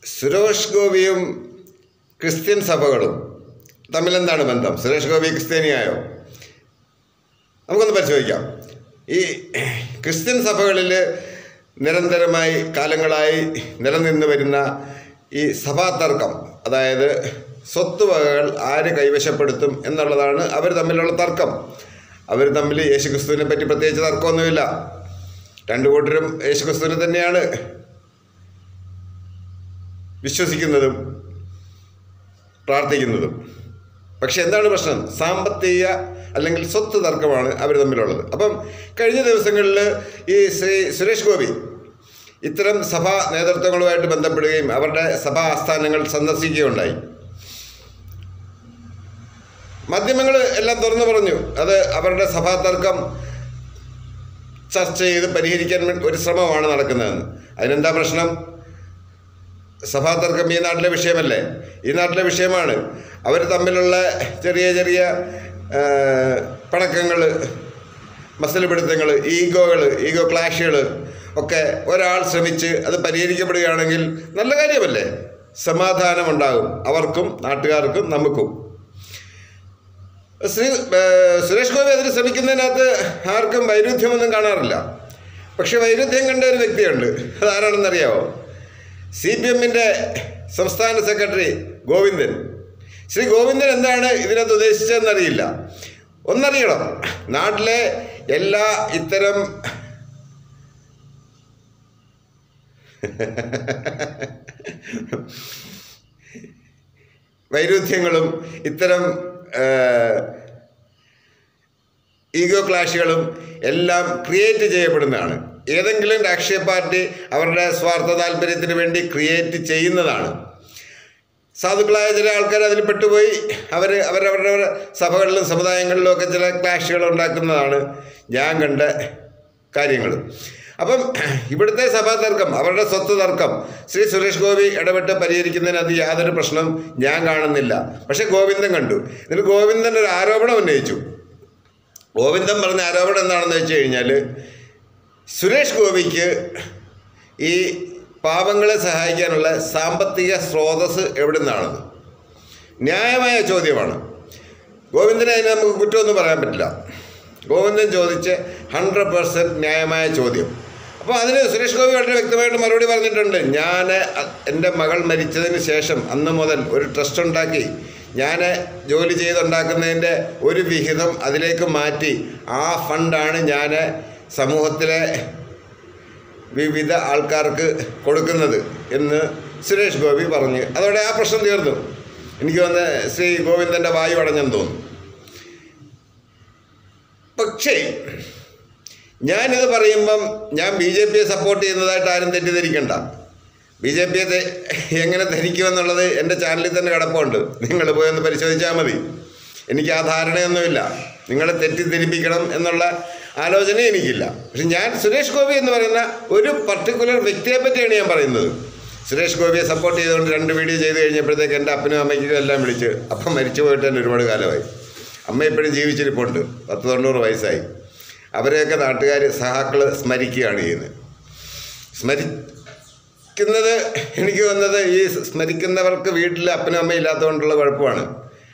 സുരേഷ് ഗോപിയും ക്രിസ്ത്യൻ സഭകളും തമ്മിലെന്താണ് ബന്ധം സുരേഷ് ഗോപി ക്രിസ്ത്യാനിയായോ നമുക്കൊന്ന് പരിശോധിക്കാം ഈ ക്രിസ്ത്യൻ സഭകളിൽ നിരന്തരമായി കാലങ്ങളായി നിലനിന്ന് വരുന്ന ഈ സഭാ തർക്കം അതായത് സ്വത്തുവകകൾ ആര് കൈവശപ്പെടുത്തും എന്നുള്ളതാണ് അവർ തമ്മിലുള്ള തർക്കം അവർ തമ്മിൽ യേശുക്രിസ്തുവിനെ പറ്റി പ്രത്യേകിച്ച് തർക്കമൊന്നുമില്ല രണ്ടു കൂട്ടരും യേശുക്രിസ്തുവിനെ തന്നെയാണ് വിശ്വസിക്കുന്നതും പ്രാർത്ഥിക്കുന്നതും പക്ഷെ എന്താണ് പ്രശ്നം സാമ്പത്തിക അല്ലെങ്കിൽ സ്വത്ത് തർക്കമാണ് അവർ തമ്മിലുള്ളത് അപ്പം കഴിഞ്ഞ ദിവസങ്ങളിൽ ഈ ശ്രീ സുരേഷ് ഗോപി ഇത്തരം സഭാ നേതൃത്വങ്ങളുമായിട്ട് ബന്ധപ്പെടുകയും അവരുടെ സഭാ ആസ്ഥാനങ്ങൾ സന്ദർശിക്കുകയുണ്ടായി മാധ്യമങ്ങൾ എല്ലാം തുറന്നു പറഞ്ഞു അത് അവരുടെ സഭാ തർക്കം ചർച്ച ചെയ്ത് പരിഹരിക്കാൻ വേണ്ടി ഒരു ശ്രമമാണ് നടക്കുന്നതെന്ന് അതിനെന്താ പ്രശ്നം സഭാ തർക്കം ഈ നാട്ടിലെ വിഷയമല്ലേ ഈ നാട്ടിലെ വിഷയമാണ് അവർ തമ്മിലുള്ള ചെറിയ ചെറിയ പണക്കങ്ങൾ മസലപിടുത്തങ്ങൾ ഈഗോകൾ ഈഗോ ക്ലാഷുകൾ ഒക്കെ ഒരാൾ ശ്രമിച്ച് അത് പരിഹരിക്കപ്പെടുകയാണെങ്കിൽ നല്ല കാര്യമല്ലേ സമാധാനമുണ്ടാകും അവർക്കും നാട്ടുകാർക്കും നമുക്കും ശ്രീ ഏഹ് സുരേഷ് ഗോപി അതിന് ശ്രമിക്കുന്നതിനകത്ത് ആർക്കും വൈരുദ്ധ്യമൊന്നും കാണാറില്ല പക്ഷെ വൈരുദ്ധ്യം കണ്ട ഒരു വ്യക്തിയുണ്ട് അതാരാണെന്നറിയാമോ സി പി എമ്മിൻ്റെ സംസ്ഥാന സെക്രട്ടറി ഗോവിന്ദൻ ശ്രീ ഗോവിന്ദൻ എന്താണ് ഇതിനകത്ത് ഉദ്ദേശിച്ചതെന്നറിയില്ല ഒന്നറിയണം നാട്ടിലെ എല്ലാ ഇത്തരം വൈരുദ്ധ്യങ്ങളും ഇത്തരം ഈഗോ ക്ലാഷുകളും എല്ലാം ക്രിയേറ്റ് ചെയ്യപ്പെടുന്നതാണ് ഏതെങ്കിലും രാഷ്ട്രീയ പാർട്ടി അവരുടെ സ്വാർത്ഥ താല്പര്യത്തിന് വേണ്ടി ക്രിയേറ്റ് ചെയ്യുന്നതാണ് സാധുക്കളായ ചില ആൾക്കാർ അതിൽ പെട്ടുപോയി അവർ അവരവരുടെ സഭകളിലും സമുദായങ്ങളിലും ഒക്കെ ചില ക്ലാഷുകൾ ഉണ്ടാക്കുന്നതാണ് ഞാൻ കണ്ട കാര്യങ്ങൾ അപ്പം ഇവിടുത്തെ സഭാ തർക്കം അവരുടെ സ്വത്ത് തർക്കം ശ്രീ സുരേഷ് ഗോപി ഇടപെട്ട് പരിഹരിക്കുന്നതിനകത്ത് യാതൊരു പ്രശ്നം ഞാൻ കാണുന്നില്ല പക്ഷേ ഗോവിന്ദൻ കണ്ടു എന്നിട്ട് ഗോവിന്ദൻ ഒരു ആരോപണം ഉന്നയിച്ചു ഗോവിന്ദൻ പറഞ്ഞ ആരോപണം എന്താണെന്ന് വെച്ച് കഴിഞ്ഞാൽ സുരേഷ് ഗോപിക്ക് ഈ പാവങ്ങളെ സഹായിക്കാനുള്ള സാമ്പത്തിക സ്രോതസ് എവിടെ നിന്നാണെന്ന് ന്യായമായ ചോദ്യമാണ് ഗോവിന്ദനെ അതിന് നമുക്ക് കുറ്റമൊന്നും പറയാൻ പറ്റില്ല ഗോവിന്ദൻ ചോദിച്ച് ഹൺഡ്രഡ് പെർസെൻറ്റ് ന്യായമായ ചോദ്യം അപ്പോൾ അതിന് സുരേഷ് ഗോപി വളരെ വ്യക്തമായിട്ട് മറുപടി പറഞ്ഞിട്ടുണ്ട് ഞാൻ എൻ്റെ മകൾ മരിച്ചതിന് ശേഷം അന്ന് മുതൽ ഒരു ട്രസ്റ്റ് ഉണ്ടാക്കി ഞാൻ ജോലി ചെയ്തുണ്ടാക്കുന്നതിൻ്റെ ഒരു വിഹിതം അതിലേക്ക് മാറ്റി ആ ഫണ്ടാണ് ഞാൻ സമൂഹത്തിലെ വിവിധ ആൾക്കാർക്ക് കൊടുക്കുന്നത് എന്ന് സുരേഷ് ഗോപി പറഞ്ഞു അതോടെ ആ പ്രശ്നം തീർന്നു എനിക്ക് വന്ന് ശ്രീ ഗോവിന്ദൻ്റെ വായു അടഞ്ഞെന്ന് തോന്നുന്നു പക്ഷേ ഞാനിത് പറയുമ്പം ഞാൻ ബി ജെ പിയെ സപ്പോർട്ട് ചെയ്യുന്നതായിട്ട് ആരും തെറ്റിദ്ധരിക്കണ്ട ബി ജെ പിയെ എങ്ങനെ ധരിക്കുമെന്നുള്ളത് എൻ്റെ ചാനലിൽ തന്നെ കിടപ്പുണ്ട് നിങ്ങൾ പോയി ഒന്ന് പരിശോധിച്ചാൽ മതി എനിക്ക് ആ ധാരണയൊന്നുമില്ല നിങ്ങളെ തെറ്റിദ്ധരിപ്പിക്കണം എന്നുള്ള ആലോചന എനിക്കില്ല പക്ഷെ ഞാൻ സുരേഷ് ഗോപി എന്ന് പറയുന്ന ഒരു പർട്ടിക്കുലർ വ്യക്തിയെ പറ്റിയാണ് ഞാൻ പറയുന്നത് സുരേഷ് ഗോപിയെ സപ്പോർട്ട് ചെയ്തുകൊണ്ട് രണ്ട് വീഡിയോ ചെയ്ത് കഴിഞ്ഞപ്പോഴത്തേക്ക് എൻ്റെ അപ്പനും അമ്മയ്ക്കും എല്ലാം വിളിച്ച് അപ്പം മരിച്ചു പോയിട്ട് തന്നെ ഒരുപാട് കാലമായി അമ്മ ഇപ്പോഴും ജീവിച്ചിരിപ്പുണ്ട് പത്ത് തൊണ്ണൂറ് വയസ്സായി അവരെയൊക്കെ നാട്ടുകാർ സഹാക്കൾ സ്മരിക്കുകയാണ് ചെയ്യുന്നത് സ്മരിക്കുന്നത് എനിക്ക് വന്നത് ഈ സ്മരിക്കുന്നവർക്ക് വീട്ടിൽ അപ്പനും അമ്മയും ഇല്ലാത്തതുകൊണ്ടുള്ള കുഴപ്പമാണ്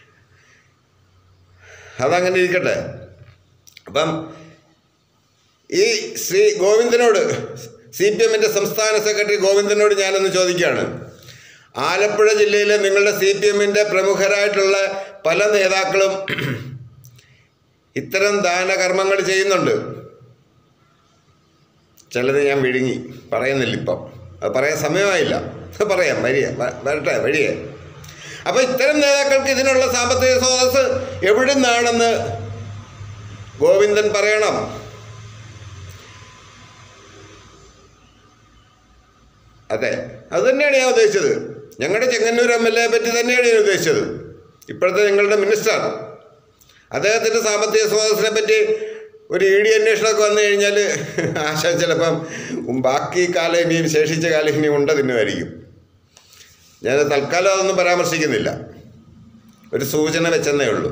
അതങ്ങനെ ഇരിക്കട്ടെ അപ്പം ഈ ശ്രീ ഗോവിന്ദനോട് സി പി എമ്മിൻ്റെ സംസ്ഥാന സെക്രട്ടറി ഗോവിന്ദനോട് ഞാനൊന്ന് ചോദിക്കുകയാണ് ആലപ്പുഴ ജില്ലയിലെ നിങ്ങളുടെ സി പി എമ്മിൻ്റെ പ്രമുഖരായിട്ടുള്ള പല നേതാക്കളും ഇത്തരം ദാനകർമ്മങ്ങൾ ചെയ്യുന്നുണ്ട് ചിലത് ഞാൻ വിഴുങ്ങി പറയുന്നില്ല ഇപ്പം അത് പറയാൻ സമയമായില്ല അത് പറയാം വരിക വ- വരട്ടെ വഴിയേ അപ്പോൾ ഇത്തരം നേതാക്കൾക്ക് ഇതിനുള്ള സാമ്പത്തിക സ്രോതസ് എവിടെ നിന്നാണെന്ന് ഗോവിന്ദൻ പറയണം അതെ അത് തന്നെയാണ് ഞാൻ ഉദ്ദേശിച്ചത് ഞങ്ങളുടെ ചെങ്ങന്നൂർ എം എൽ എ പറ്റി തന്നെയാണ് ഞാൻ ഉദ്ദേശിച്ചത് ഇപ്പോഴത്തെ നിങ്ങളുടെ മിനിസ്റ്റർ അദ്ദേഹത്തിൻ്റെ സാമ്പത്തിക സ്രോതസ്സിനെ പറ്റി ഒരു ഇ ഡി അന്വേഷണമൊക്കെ വന്നു കഴിഞ്ഞാൽ ആശ ചിലപ്പം ബാക്കി കാലം ഇനിയും ശേഷിച്ച കാലം ഇനി ഉണ്ട തിന്നുമായിരിക്കും ഞാൻ തൽക്കാലം അതൊന്നും പരാമർശിക്കുന്നില്ല ഒരു സൂചന വെച്ചെന്നേ ഉള്ളൂ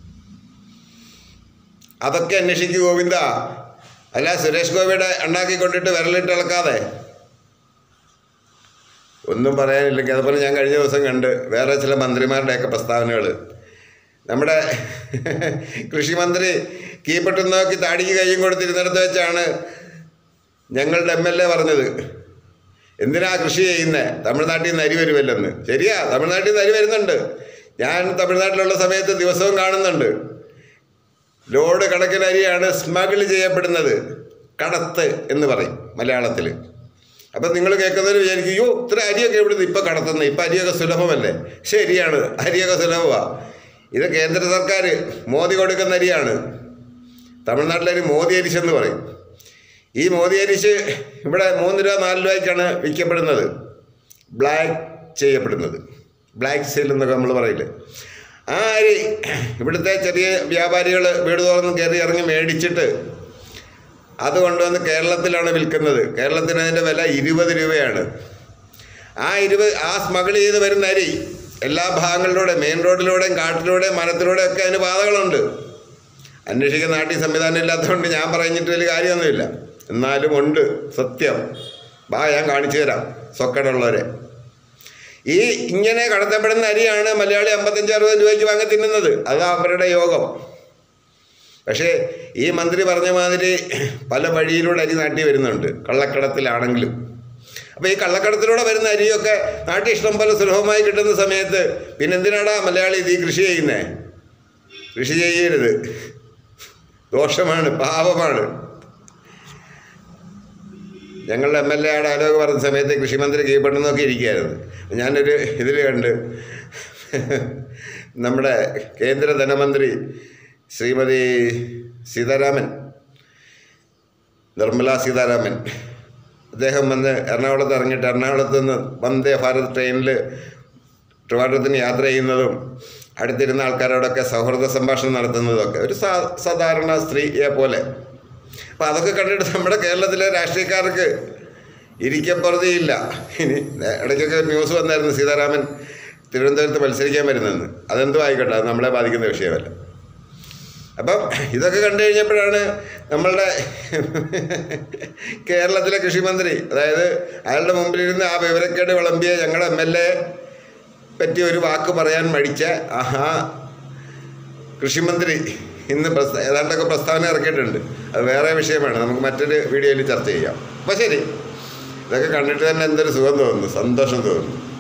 അതൊക്കെ അന്വേഷിക്കൂ ഗോവിന്ദ അല്ല സുരേഷ് ഗോപിയുടെ ഉണ്ടാക്കി കൊണ്ടിട്ട് വിരലിട്ട് ഇളക്കാതെ ഒന്നും പറയാനില്ലെങ്കിൽ അതുപോലെ ഞാൻ കഴിഞ്ഞ ദിവസം കണ്ട് വേറെ ചില മന്ത്രിമാരുടെയൊക്കെ പ്രസ്താവനകൾ നമ്മുടെ കൃഷിമന്ത്രി കീപ്പട്ടും നോക്കി താടിക്ക് കൈയും കൊടുത്തിരുന്നിടത്ത് വെച്ചാണ് ഞങ്ങളുടെ എം എൽ എ പറഞ്ഞത് എന്തിനാ കൃഷി ചെയ്യുന്നത് തമിഴ്നാട്ടിൽ നിന്ന് അരി വരുമല്ലെന്ന് ശരിയാ തമിഴ്നാട്ടിൽ നിന്ന് അരി വരുന്നുണ്ട് ഞാൻ തമിഴ്നാട്ടിലുള്ള സമയത്ത് ദിവസവും കാണുന്നുണ്ട് ലോഡ് കണക്കിന് അരിയാണ് സ്മഗിൾ ചെയ്യപ്പെടുന്നത് കടത്ത് എന്ന് പറയും മലയാളത്തിൽ അപ്പം നിങ്ങൾ കേൾക്കുന്നവർ വിചാരിക്കും അയ്യോ ഇത്ര അരിയൊക്കെ ഇവിടുന്ന് ഇപ്പം കടത്തുന്നത് ഇപ്പം അരിയൊക്കെ സുലഭമല്ലേ ശരിയാണ് അരിയൊക്കെ സുലഭമാണ് ഇത് കേന്ദ്ര സർക്കാർ മോദി കൊടുക്കുന്ന അരിയാണ് തമിഴ്നാട്ടിലെ അരി മോദി അരിശെന്ന് പറയും ഈ മോദി അരിശ് ഇവിടെ മൂന്ന് രൂപ നാല് രൂപയ്ക്കാണ് വിൽക്കപ്പെടുന്നത് ബ്ലാക്ക് ചെയ്യപ്പെടുന്നത് ബ്ലാക്ക് സെയിൽ എന്നൊക്കെ നമ്മൾ പറയില്ലേ ആ അരി ഇവിടുത്തെ ചെറിയ വ്യാപാരികൾ വീട് തുറന്ന് കയറി ഇറങ്ങി മേടിച്ചിട്ട് അത് കൊണ്ടുവന്ന് കേരളത്തിലാണ് വിൽക്കുന്നത് കേരളത്തിന് അതിൻ്റെ വില ഇരുപത് രൂപയാണ് ആ ഇരുപത് ആ സ്മഗിൾ ചെയ്ത് വരുന്ന അരി എല്ലാ ഭാഗങ്ങളിലൂടെ മെയിൻ റോഡിലൂടെയും കാട്ടിലൂടെയും മരത്തിലൂടെയും ഒക്കെ അതിന് പാതകളുണ്ട് അന്വേഷിക്കുന്ന നാട്ടിൽ സംവിധാനം ഇല്ലാത്തതുകൊണ്ട് ഞാൻ പറഞ്ഞിട്ട് വലിയ കാര്യമൊന്നുമില്ല എന്നാലും ഉണ്ട് സത്യം വാ ഞാൻ കാണിച്ചു തരാം സൊക്കടുള്ളവരെ ഈ ഇങ്ങനെ കടത്തപ്പെടുന്ന അരിയാണ് മലയാളി അമ്പത്തഞ്ച് അറുപത് രൂപയ്ക്ക് വാങ്ങി തിന്നുന്നത് അതാ അവരുടെ യോഗം പക്ഷേ ഈ മന്ത്രി പറഞ്ഞ മാതിരി പല വഴിയിലൂടെ അരി നാട്ടി വരുന്നുണ്ട് കള്ളക്കടത്തിലാണെങ്കിലും അപ്പോൾ ഈ കള്ളക്കടത്തിലൂടെ വരുന്ന അരിയൊക്കെ നാട്ടിൽ ഇഷ്ടം പോലെ സുലഭമായി കിട്ടുന്ന സമയത്ത് പിന്നെ എന്തിനാടാ മലയാളി ഇത് ഈ കൃഷി ചെയ്യുന്നത് കൃഷി ചെയ്യരുത് ദോഷമാണ് പാപമാണ് ഞങ്ങളുടെ എം എൽ എ ഡയലോഗ് പറഞ്ഞ സമയത്ത് കൃഷിമന്ത്രി കീഴ്പെട്ട് നോക്കി ഇരിക്കുകയായിരുന്നു ഞാനൊരു ഇതിൽ കണ്ട് നമ്മുടെ കേന്ദ്ര ധനമന്ത്രി ശ്രീമതി സീതാരാമൻ നിർമ്മല സീതാരാമൻ അദ്ദേഹം വന്ന് എറണാകുളത്ത് ഇറങ്ങിയിട്ട് എറണാകുളത്ത് നിന്ന് വന്ദേ ഭാരത് ട്രെയിനിൽ ട്രിവാൻഡ്രത്തിന് യാത്ര ചെയ്യുന്നതും അടുത്തിരുന്ന ആൾക്കാരോടൊക്കെ സൗഹൃദ സംഭാഷണം നടത്തുന്നതൊക്കെ ഒരു സാ സാധാരണ സ്ത്രീയെ പോലെ അപ്പം അതൊക്കെ കണ്ടിട്ട് നമ്മുടെ കേരളത്തിലെ രാഷ്ട്രീയക്കാർക്ക് ഇരിക്കപ്പുറതിയില്ല ഇനി ഇടയ്ക്കൊക്കെ ന്യൂസ് വന്നായിരുന്നു സീതാരാമൻ തിരുവനന്തപുരത്ത് മത്സരിക്കാൻ വരുന്നതെന്ന് അതെന്തോ ആയിക്കോട്ടെ അത് നമ്മളെ ബാധിക്കുന്ന വിഷയമല്ല അപ്പം ഇതൊക്കെ കണ്ടു കഴിഞ്ഞപ്പോഴാണ് നമ്മളുടെ കേരളത്തിലെ കൃഷിമന്ത്രി അതായത് അയാളുടെ മുമ്പിലിരുന്ന് ആ വിവരക്കേട് വിളമ്പിയ ഞങ്ങളുടെ എം എൽ എ പറ്റി ഒരു വാക്ക് പറയാൻ മടിച്ച ആ കൃഷിമന്ത്രി ഇന്ന് പ്രസ്ത ഏതാണ്ടൊക്കെ പ്രസ്താവന ഇറക്കിയിട്ടുണ്ട് അത് വേറെ വിഷയമാണ് നമുക്ക് മറ്റൊരു വീഡിയോയിൽ ചർച്ച ചെയ്യാം അപ്പോൾ ശരി ഇതൊക്കെ കണ്ടിട്ട് തന്നെ എന്തൊരു സുഖം തോന്നുന്നു സന്തോഷം തോന്നുന്നു